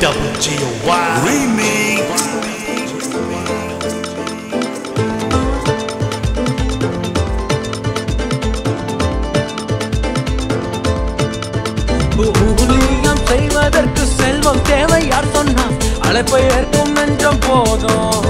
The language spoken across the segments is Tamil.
double G O Y remix. ஊழியம் செய்வதற்கு செல்வம் தேவை யார் சொன்னா அழைப்பை ஏற்கும் நெஞ்சம் போதும்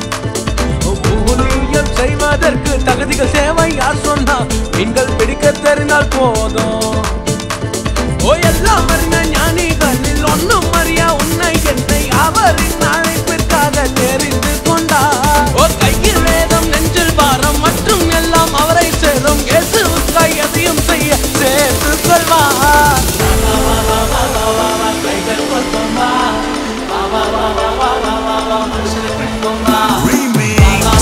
ஊழியம் செய்வதற்கு தகுதிகள் தேவை யார் சொன்னா மீன்கள் பிடிக்க தெரிந்தால் போதும் ஓ எல்லாம் அறிந்த ஞானிகளில் ஒன்றும் அறியா உன்னை என்னை அவரின் அழைப்பிற்காக தெரிந்து கொண்டார் ஓ கையில் வேதம் நெஞ்சில் பாரம் மற்றும் எல்லாம் அவரை சேரும் இயேசுவுக்காய் எதையும் செய்ய சேர்த்து கொள்வார் கைகள் கொள்வோமா வா வா வா வா வா வா வா வா மனுஷனை பிடிப்போமா Remix.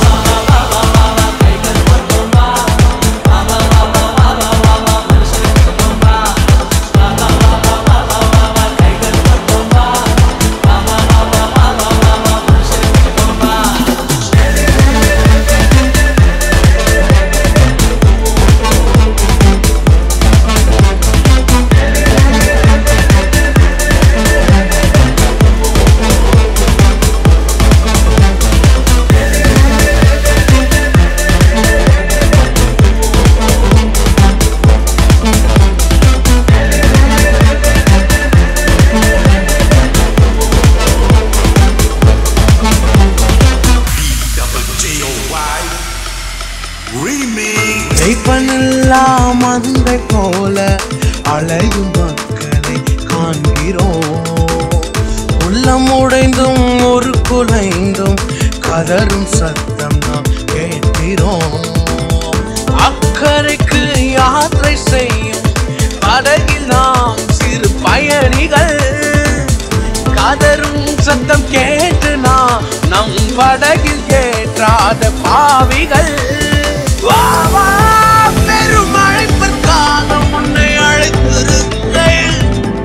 கைகள் கொள்வோமா வா வா வா வா வா வா வா வா மனுஷனை பிடிப்போமா வா வா வா வா வா வா வா வா கைகள் கொள்வோமா வா வா வா வா வா வா வா வா மனுஷனை பிடிப்போமா Double G O Y remix. மெய்ப்பனெல்லாம் மந்தை போல அலையும் மக்களை காண்கிறோம் உள்ளம் உடைந்தும் ஒரு குலைந்தும் கதரும் சத்தம் நாம் கேட்கிறோம் அக்கறைக்கு யாத்திரை செய்யும் படகில் நாம் சிறு பயணிகள் கதரும் சத்தம் கேட்டு நாம் நம் படகில் ஏற்றாத பாவிகள் வா, வா, பெரும் அழைப்பிற்காக உன்னை அழைத்திருக்கிறேன்.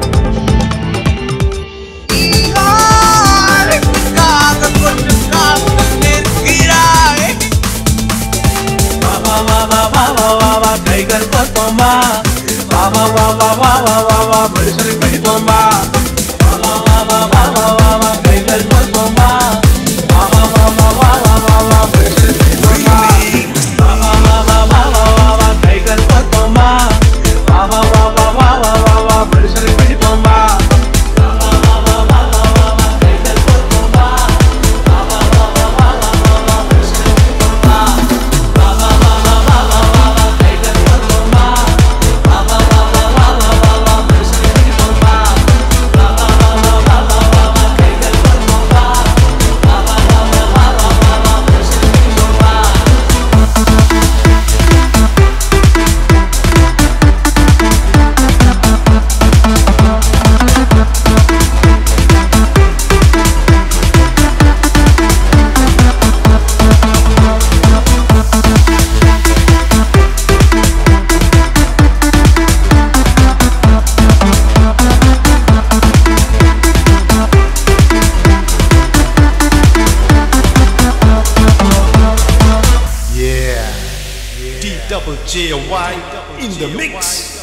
நீங்கோ அழைப்பிற்காக கொஞ்சம் காத்து நிற்கிறாய். வா, வா, வா, வா, வா, வா, வா, வா, கைகள் பார்ப்போமா வா வா வா வா வா வா வா வா மனுஷனை பிடிப்போமா வா வா வா வா வா வா வா வா கைகள் பார்ப்போமா வா வா வா வா வா வா வா வா மனுஷனை பிடிப்போமா வா வா வா வா வா வா வா வா கைகள் பார்ப்போமா வா வா வா வா வா வா வா வா மனுஷனை பிடிப்போமா வா வா வா வா வா வா வா வா கைகள் பார்ப்போமா வா வா வா வா வா வா வா வா மனுஷனை பிடிப்போமா வா வா வா வா வா வா வா வா கைகள் பார்ப்போமா வா வா வா வா வா வா வா வா மனுஷனை பிடிப்போமா வா வா வா வா வா வா வா வா கைகள் பார்ப்போமா வா வா வா வா வா வா வா வா மனுஷனை பிடிப்போமா Yeah. D double J O Y in the mix.